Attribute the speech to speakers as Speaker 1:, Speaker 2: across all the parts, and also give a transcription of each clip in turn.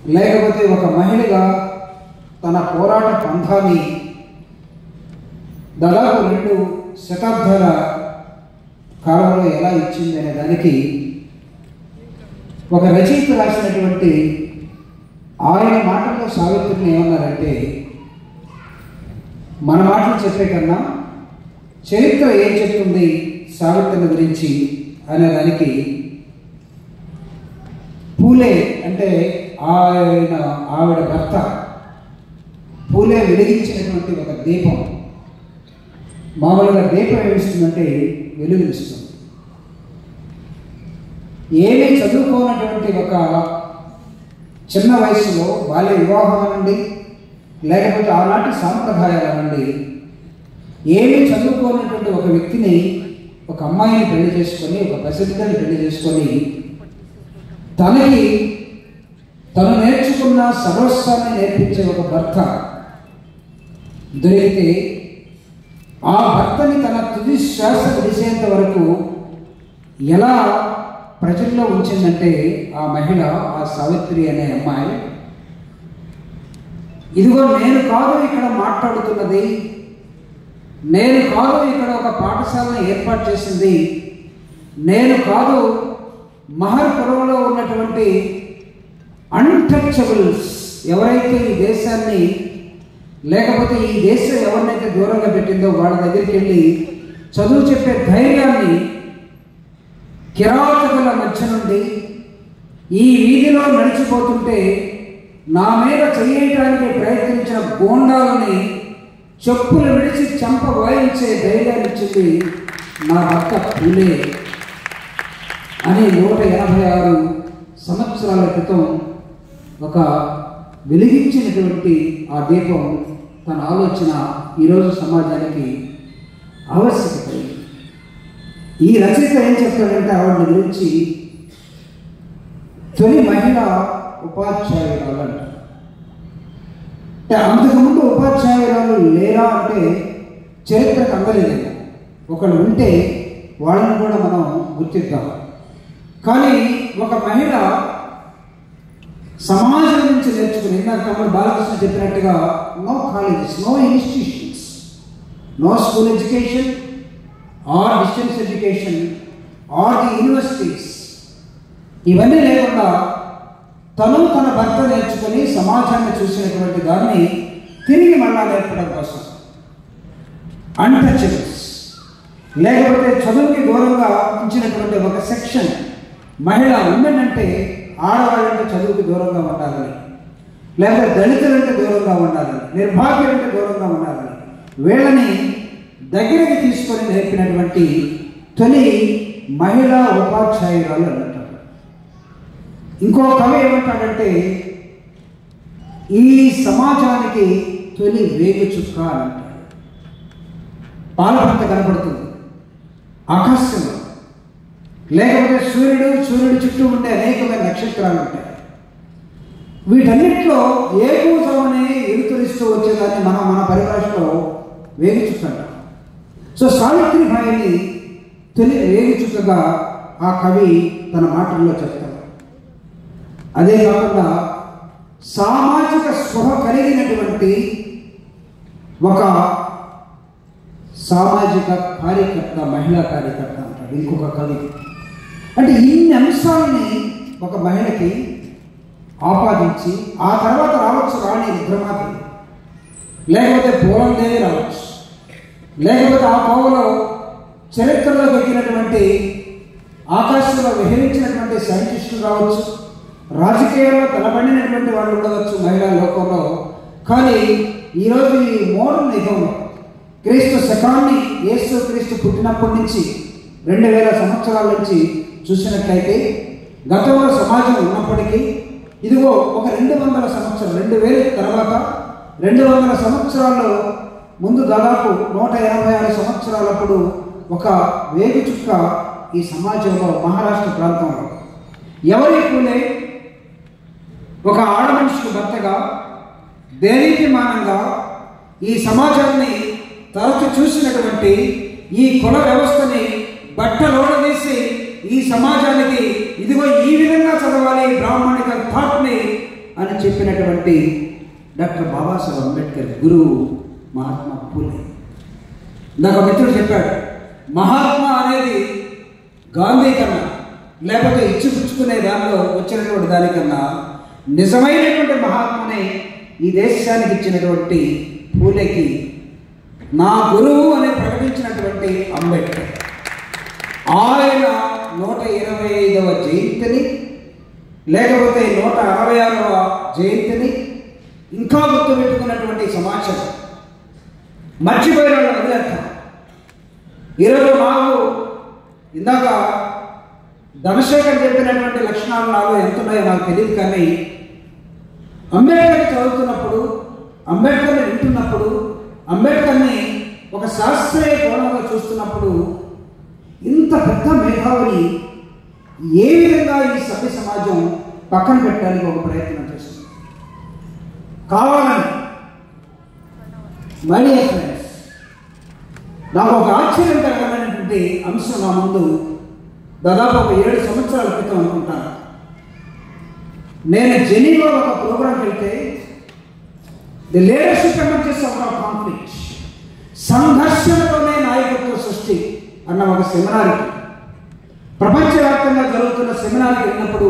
Speaker 1: లేకపోతే ఒక మహిళగా తన పోరాట పంథాన్ని దాదాపు రెండు శతాబ్దాల కాలంలో ఎలా ఇచ్చింది అనే దానికి ఒక రచయిత రాసినటువంటి ఆయన మాటల్లో సావిత్రిని ఏమన్నారంటే మన మాటలు చెప్పే కన్నా చరిత్ర ఏం చెప్తుంది సావిత్రిని గురించి అనే దానికి పూలే అంటే ఆయన ఆవిడ భర్త పూలే వెలిగించినటువంటి ఒక దీపం మామూలుగా దీపం ఏమిస్తుందంటే వెలుగునిస్తుంది ఏమీ చదువుకోనటువంటి ఒక చిన్న వయసులో బాల్య వివాహం అనండి లేకపోతే ఆనాటి సాంప్రదాయాలు అనండి ఏమీ చదువుకోనటువంటి ఒక వ్యక్తిని ఒక అమ్మాయిని పెళ్లి చేసుకొని ఒక ప్రసిద్ధిని పెళ్లి చేసుకొని తనకి తను నేర్చుకున్న సర్వస్వాన్ని నేర్పించే ఒక భర్త దొరికితే ఆ భర్తని తన తుది శ్వాస విడిసేంత వరకు ఎలా ప్రజల్లో ఉంచిందంటే ఆ మహిళ ఆ సావిత్రి అనే అమ్మాయి ఇదిగో నేను కాదు ఇక్కడ మాట్లాడుతున్నది నేను కాదు ఇక్కడ ఒక పాఠశాలను ఏర్పాటు చేసింది నేను కాదు మహర్పురంలో ఉన్నటువంటి అన్టచబుల్స్ ఎవరైతే ఈ దేశాన్ని లేకపోతే ఈ దేశం ఎవరినైతే దూరంగా పెట్టిందో వాళ్ళ దగ్గరికి వెళ్ళి చదువు చెప్పే ధైర్యాన్ని కిరాతకుల మధ్య నుండి ఈ వీధిలో నడిచిపోతుంటే నా మీద చేయటానికి ప్రయత్నించిన గోండాలని చెప్పులు విడిచి చంప వాయించే ధైర్యాన్ని ఇచ్చింది నా భర్త పూలే అని నూట ఎనభై ఆరు సంవత్సరాల క్రితం ఒక వెలిగించినటువంటి ఆ దీపం తన ఆలోచన ఈరోజు సమాజానికి ఆవశ్యకత ఈ రచయిత ఏం చెప్తాడంటే ఆవిడ గురించి తొలి మహిళ ఉపాధ్యాయురాలు అంట అంటే అంతకుముందు ఉపాధ్యాయురాలు లేరా అంటే చరిత్రకు అందలేదు ఒకళ్ళు ఉంటే వాళ్ళని కూడా మనం గుర్తిద్దాం కానీ ఒక మహిళ సమాజం నుంచి నేర్చుకుని ఇందాక తమ్ముడు బాలకృష్ణ చెప్పినట్టుగా no colleges no institutions no school education or distance education or the universities ఇవన్నీ లేకుండా తను తన భర్త నేర్చుకుని సమాజాన్ని చూసినటువంటి దాన్ని తిరిగి మళ్ళా నేర్పడం కోసం అన్టచబుల్స్ లేకపోతే చదువుకి దూరంగా ఉంచినటువంటి ఒక సెక్షన్ మహిళ ఉమెన్ అంటే ఆడవాళ్ళంటే చదువుకి దూరంగా ఉండాలని లేకపోతే దళితులంటే దూరంగా ఉండాలని నిర్భాగ్యులంటే దూరంగా ఉండాలని వీళ్ళని దగ్గరికి తీసుకొని నేర్పినటువంటి తొలి మహిళా ఉపాధ్యాయురాలు అంటారు ఇంకో కవి ఏమంటాడంటే ఈ సమాజానికి తొలి వేగు చుక్క అని అంటాడు పాలభంత కనపడుతుంది ఆకాశంలో లేకపోతే సూర్యుడు సూర్యుడి చుట్టూ ఉండే అనేకమైన నక్షత్రాలు ఉంటాయి వీటన్నిటిలో ఏకూతమని ఎదుతురిస్తూ వచ్చేదాన్ని మనం మన పరిభాషలో వేగి చుక్క అంటాం సో సావిత్రిబాయిని తొలి వేగి చుక్కగా ఆ కవి తన మాటల్లో చెప్తాడు అదే కాకుండా సామాజిక స్పృహ కలిగినటువంటి ఒక సామాజిక కార్యకర్త మహిళా కార్యకర్త అంటాడు ఇంకొక కవి అంటే ఇన్ని అంశాలని ఒక మహిళకి ఆపాదించి ఆ తర్వాత రావచ్చు రాణి రుద్రమాదేవి లేకపోతే పూలందేవి రావచ్చు లేకపోతే ఆ కోవలో చరిత్రలో ఎక్కినటువంటి ఆకాశంలో విహరించినటువంటి సైంటిస్టులు రావచ్చు రాజకీయాల్లో తలబడినటువంటి వాళ్ళు ఉండవచ్చు మహిళా లోకంలో కానీ ఈరోజు ఈ మోడర్న్ యుగంలో క్రీస్తు శకాన్ని యేసు క్రీస్తు పుట్టినప్పటి నుంచి రెండు వేల సంవత్సరాల నుంచి చూసినట్లయితే గతంలో సమాజం ఉన్నప్పటికీ ఇదిగో ఒక రెండు వందల సంవత్సరం రెండు వేల తర్వాత రెండు వందల సంవత్సరాల్లో ముందు దాదాపు నూట ఎనభై ఆరు సంవత్సరాలప్పుడు ఒక వేగు చుక్క ఈ సమాజంలో మహారాష్ట్ర ప్రాంతంలో ఎవరి పూలే ఒక ఆడ మనిషికి భర్తగా దేదీప్యమానంగా ఈ సమాజాన్ని తరచు చూసినటువంటి ఈ కుల వ్యవస్థని బట్టలోడదీసి ఈ సమాజానికి ఇదిగో ఈ విధంగా చదవాలి బ్రాహ్మణిక థాట్ని అని చెప్పినటువంటి డాక్టర్ బాబాసాహెబ్ అంబేద్కర్ గురువు మహాత్మా పూలే నాకు ఒక మిత్రుడు చెప్పాడు మహాత్మా అనేది గాంధీ కన్నా లేకపోతే ఇచ్చిపుచ్చుకునే దానిలో వచ్చినటువంటి దానికన్నా నిజమైనటువంటి మహాత్మనే ఈ దేశానికి ఇచ్చినటువంటి పూలేకి నా గురువు అని ప్రకటించినటువంటి అంబేద్కర్ ఆయన నూట ఇరవై ఐదవ జయంతిని లేకపోతే నూట అరవై ఆరవ జయంతిని ఇంకా గుర్తుపెట్టుకున్నటువంటి సమాచారం మర్చిపోయిన వాళ్ళు వదిలేస్తాం ఈరోజు నాకు ఇందాక ధనశేఖర్ చెప్పినటువంటి లక్షణాలు నాలో ఎంత ఉన్నాయో నాకు తెలియదు కానీ అంబేద్కర్ చదువుతున్నప్పుడు అంబేద్కర్ని వింటున్నప్పుడు అంబేద్కర్ని ఒక శాస్త్రీయ కోణంలో చూస్తున్నప్పుడు ఇంత పెద్ద మేధావిని ఏ విధంగా ఈ సభ్య సమాజం పక్కన పెట్టడానికి ఒక ప్రయత్నం చేస్తుంది కావాలని మనీ ఫ్రెండ్స్ నాకు ఒక ఆశ్చర్యం కలగనటువంటి అంశం నా ముందు దాదాపు ఒక ఏడు సంవత్సరాల క్రితం అనుకుంటాను నేను జెనీలో ఒక ప్రోగ్రాంకి వెళ్తే the leadership emergence of conflict సంఘర్షణతోనే నాయకత్వ సృష్టి అన్న ఒక సెమినార్కి ప్రపంచవ్యాప్తంగా జరుగుతున్న సెమినార్కి వెళ్ళినప్పుడు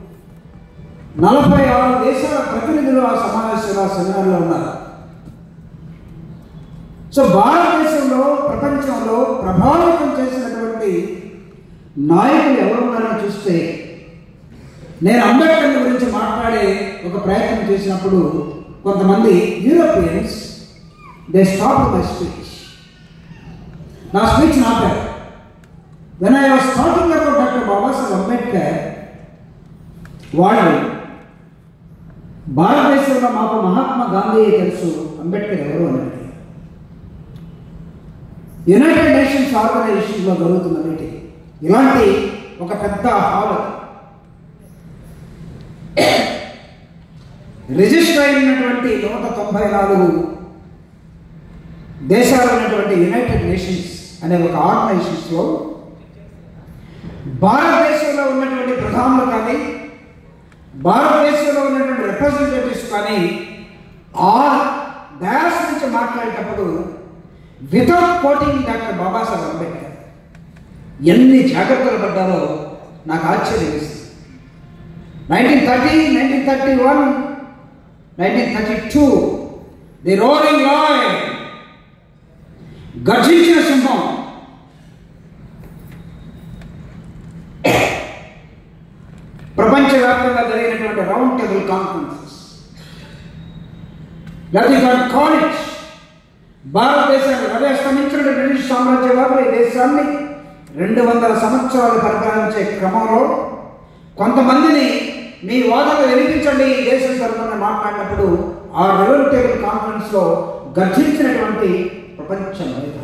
Speaker 1: నలభై ఆరు దేశాల ప్రతినిధులు ఆ సమావేశంలో ఆ సెమినార్లో ఉన్నారు సో భారతదేశంలో ప్రపంచంలో ప్రభావితం చేసినటువంటి నాయకులు ఎవరు ఉన్నారని చూస్తే నేను అంబేద్కర్ గురించి మాట్లాడే ఒక ప్రయత్నం చేసినప్పుడు కొంతమంది Europeans they stop my speech నా స్పీచ్ నాపారు when I was talking about doctor Babasaheb Ambedkar వాళ్ళు భారతదేశంలో మాకు మహాత్మా గాంధీ తెలుసు అంబేద్కర్ ఎవరు అని అడిగారు. యునైటెడ్ నేషన్స్ ఆర్గనైజేషన్లో జరుగుతున్న మీటింగ్ ఇలాంటి ఒక పెద్ద హాల్ అది. రిజిస్టర్ అయినటువంటి నూట తొంభై నాలుగు దేశాలు ఉన్నటువంటి యునైటెడ్ నేషన్స్ అనే ఒక ఆర్గనైజేషన్స్లో భారతదేశంలో ఉన్నటువంటి ప్రధానులు కానీ భారతదేశంలో ఉన్నటువంటి రిప్రజెంటేటివ్స్ కానీ ఆ డయాస్ నుంచి మాట్లాడేటప్పుడు without quoting doctor Babasaheb Ambedkar ఎన్ని జాగ్రత్తలు పడ్డారో నాకు ఆశ్చర్యం వేస్తుంది nineteen thirty nineteen thirty one nineteen thirty two the rolling లాయ్ గర్జించిన సింహం ప్రపంచవ్యాప్తంగా జరిగినటువంటి రౌండ్ టేబుల్ కాన్ఫరెన్సెస్ కాలేజ్ భారతదేశాన్ని రవి అస్తమించిన బ్రిటిష్ సామ్రాజ్యవాదులు ఈ దేశాన్ని రెండు వందల సంవత్సరాలు పరిపాలించే క్రమంలో కొంతమందిని మీ వాదన వినిపించండి ఈ దేశం తరఫున మాట్లాడినప్పుడు ఆ రౌండ్ టేబుల్ కాన్ఫరెన్స్లో గర్జించినటువంటి ప్రపంచ మేధావి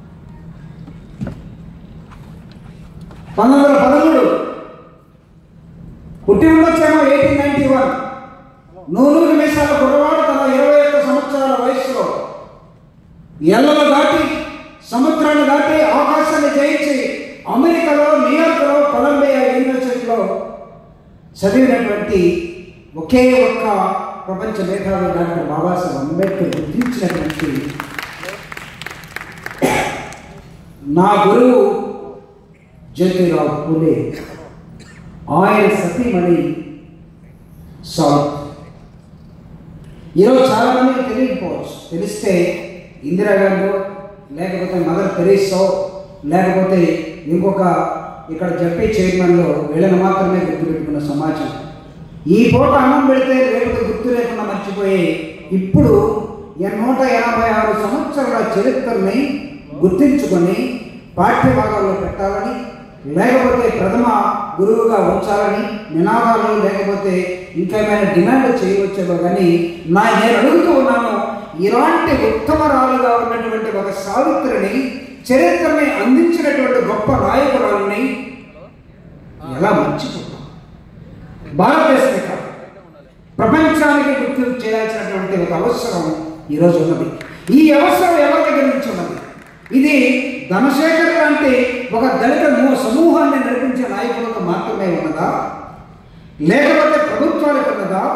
Speaker 1: పంతొమ్మిది వందల పదమూడు పుట్టి ఉండొచ్చేమో ఎయిటీన్ నైన్టీ వన్ నూనూరు మీసాల కుర్రవాడు తన ఇరవై ఒక్క సంవత్సరాల వయసులో ఎల్లలు దాటి సముద్రాన్ని దాటి ఆకాశాన్ని జయించి అమెరికాలో న్యూయార్క్లో కొలంబియా యూనివర్సిటీలో చదివినటువంటి ఒకే ఒక్క ప్రపంచ మేధావి డాక్టర్ బాబాసాహెబ్ అంబేద్కర్ గుర్తించినటువంటి నా గురువు జ్యోతిరావు పూలే ఆయన సతీమణి సావిత్రి ఈరోజు చాలా మందికి తెలియకపోవచ్చు తెలిస్తే ఇందిరాగాంధీ లేకపోతే మదర్ తెరీసో లేకపోతే ఇంకొక ఇక్కడ చెప్పే చైర్మన్లో వీళ్ళని మాత్రమే గుర్తుపెట్టుకున్న సమాజం ఈ పూట అన్నం పెడితే రేపు గుర్తు లేకుండా మర్చిపోయి ఇప్పుడు ఎన్ నూట ఎనభై ఆరు సంవత్సరాల చరిత్రని గుర్తించుకొని పాఠ్యభాగాల్లో పెట్టాలని లేకపోతే ప్రథమ గురువుగా ఉంచాలని నినాదాలు లేకపోతే ఇంకేమైనా డిమాండ్ చేయవచ్చేమో కానీ నా నేను అడుగుతూ ఉన్నాను ఇలాంటి ఉత్తమరాలుగా ఉన్నటువంటి ఒక సావిత్రిని చరిత్రని అందించినటువంటి గొప్ప నాయకురాలని ఎలా మర్చిపోతాం భారతదేశమే కాదు ప్రపంచానికి గుర్తు చేయాల్సినటువంటి ఒక అవసరం ఈరోజు ఉన్నది ఈ అవసరం ఎవరి దగ్గర నుంచి ఉన్నది ఇది ధనశేఖర్ లాంటి ఒక దళిత మూ- సమూహాన్ని నడిపించే నాయకులకు మాత్రమే ఉన్నదా లేకపోతే ప్రభుత్వాలకు ఉన్నదా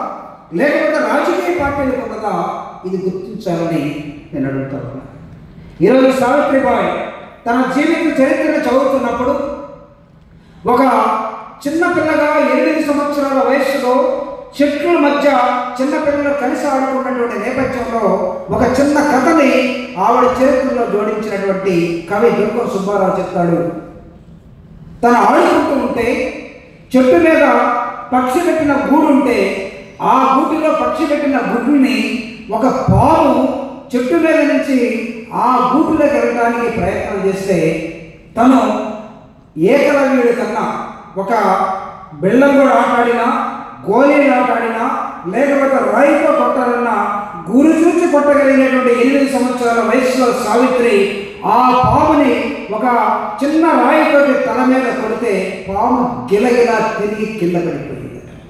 Speaker 1: లేకపోతే రాజకీయ పార్టీలకు ఉన్నదా ఇది గుర్తించాలని నేను అడుగుతా ఉన్నాను ఈరోజు సావిత్రిబాయి తన జీవిత చరిత్రను చదువుతున్నప్పుడు ఒక చిన్న పిల్లగా ఎనిమిది సంవత్సరాల వయస్సులో చెట్ల మధ్య చిన్న పిల్లలు కలిసి ఆడుకున్నటువంటి నేపథ్యంలో ఒక చిన్న కథని ఆవిడ చరిత్రలో జోడించినటువంటి కవి దుర్గం సుబ్బారావు చెప్తాడు తను ఆడుకుంటూ ఉంటే చెట్టు మీద పక్షి పెట్టిన గూడు ఉంటే ఆ గూటిలో పక్షి పెట్టిన గుడ్డుని ఒక పాము చెట్టు మీద నుంచి ఆ గూటిలోకి వెళ్ళడానికి ప్రయత్నం చేస్తే తను ఏకలవ్యుడి కన్నా ఒక బెల్లం కూడా ఆటాడినా గోళీలు ఆటాడినా లేకపోతే రాయితో కొట్టాలన్నా గురి చూసి కొట్టగలిగినటువంటి ఎనిమిది సంవత్సరాల వయసులో సావిత్రి ఆ పాముని ఒక చిన్న రాయితో తల మీద కొడితే పాము గిలగిలా తిరిగి కింద పడిపోయింది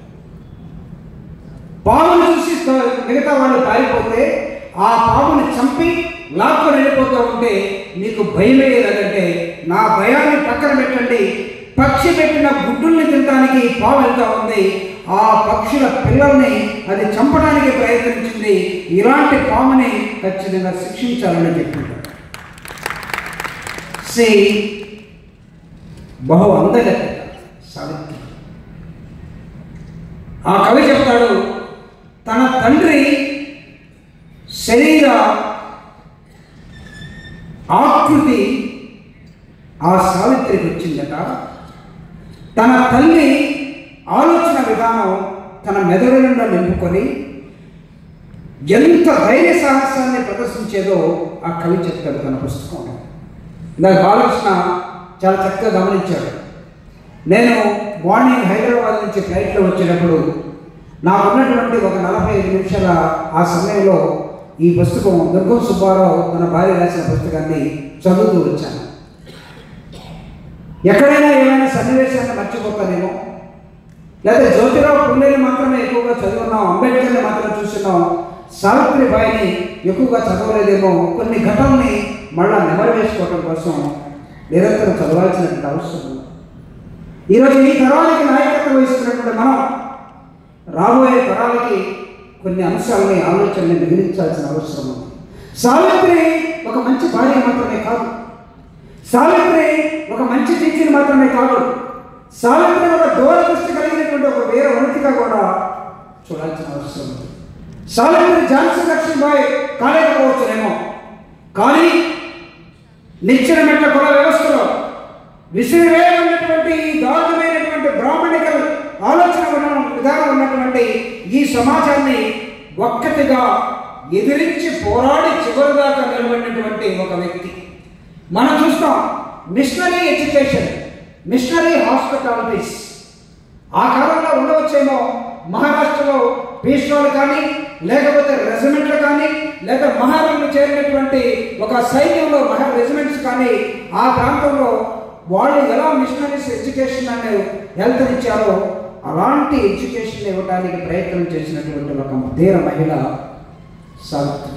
Speaker 1: పామును చూసి త- మిగతా వాళ్ళు పారిపోతే ఆ పాముని చంపి లాక్కొని వెళ్ళిపోతూ ఉంటే మీకు భయం లేదంటే నా భయాన్ని పక్కన పెట్టండి పక్షి పెట్టిన గుడ్డుల్ని తినడానికి పాము వెళ్తా ఉంది ఆ పక్షుల పిల్లల్ని అది చంపడానికి ప్రయత్నించింది ఇలాంటి పాముని ఖచ్చితంగా శిక్షించాలని చెప్పింది సి బహు అందగత్త సావిత్రి ఆ కవి చెప్తాడు తన తండ్రి శరీర ఆకృతి ఆ సావిత్రికి వచ్చిందట తన తల్లి ఆలోచన విధానం తన మెదడులో నింపుకొని ఎంత ధైర్య సాహసాన్ని ప్రదర్శించేదో ఆ కవి చెప్తాడు తన పుస్తకంలో ఇందాక బాలకృష్ణ చాలా చక్కగా గమనించాడు నేను మార్నింగ్ హైదరాబాద్ నుంచి ఫ్లైట్లో వచ్చేటప్పుడు నాకు ఉన్నటువంటి ఒక నలభై ఐదు నిమిషాల ఆ సమయంలో ఈ పుస్తకం దుర్గం సుబ్బారావు తన భార్య రాసిన పుస్తకాన్ని చదువుతూ వచ్చాను ఎక్కడైనా ఏమైనా సన్నివేశాన్ని మర్చిపోతానేమో లేదా జ్యోతిరావు పుల్లేని మాత్రమే ఎక్కువగా చదువున్నాం అంబేద్కర్ని మాత్రం చూస్తున్నాం సావిత్రిబాయిని ఎక్కువగా చదవలేదేమో కొన్ని ఘటనల్ని మళ్ళా నెమరు వేసుకోవడం కోసం నిరంతరం చదవాల్సినటువంటి అవసరం ఉంది ఈరోజు ఈ తరానికి నాయకత్వం వహిస్తున్నటువంటి మనం రాబోయే తరాలకి కొన్ని అంశాలని ఆలోచనని మిగిలించాల్సిన అవసరం ఉంది సావిత్రి ఒక మంచి భార్య మాత్రమే కాదు సావిత్రి ఒక మంచి టీచర్ మాత్రమే కాదు సావిత్రి ఒక దూరదృష్టి కలిగినటువంటి ఒక వేరే వృత్తిగా కూడా చూడాల్సిన అవసరం ఉంది సావిత్రి ఝాన్సీ లక్ష్మీబాయి కాలేకపోవచ్చునేమో కానీ నిచ్చెన మెట్ల కుల వ్యవస్థలో విసిరివేయమైనటువంటి ఈ దారుణమైనటువంటి బ్రాహ్మణికల్ ఆలోచన ఉన్న విధానం ఉన్నటువంటి ఈ సమాజాన్ని ఒక్కటిగా ఎదిరించి పోరాడి చివరిదాకా నిలబడినటువంటి ఒక వ్యక్తి మనం చూస్తాం మిషనరీ ఎడ్యుకేషన్ మిషనరీ హాస్పిటాలిటీస్ ఆ కాలంలో ఉండవచ్చేమో మహారాష్ట్రలో పీష్వాలు కానీ లేకపోతే రెజిమెంట్లు కానీ లేదా మహారాణులు చేరినటువంటి ఒక సైన్యంలో మహా రెజిమెంట్స్ కానీ ఆ ప్రాంతంలో వాళ్ళు ఎలా మిషనరీస్ ఎడ్యుకేషన్ అనే హెల్త్ ఇచ్చారో అలాంటి ఎడ్యుకేషన్ ఇవ్వడానికి ప్రయత్నం చేసినటువంటి ఒక ధీర మహిళ సావిత్రి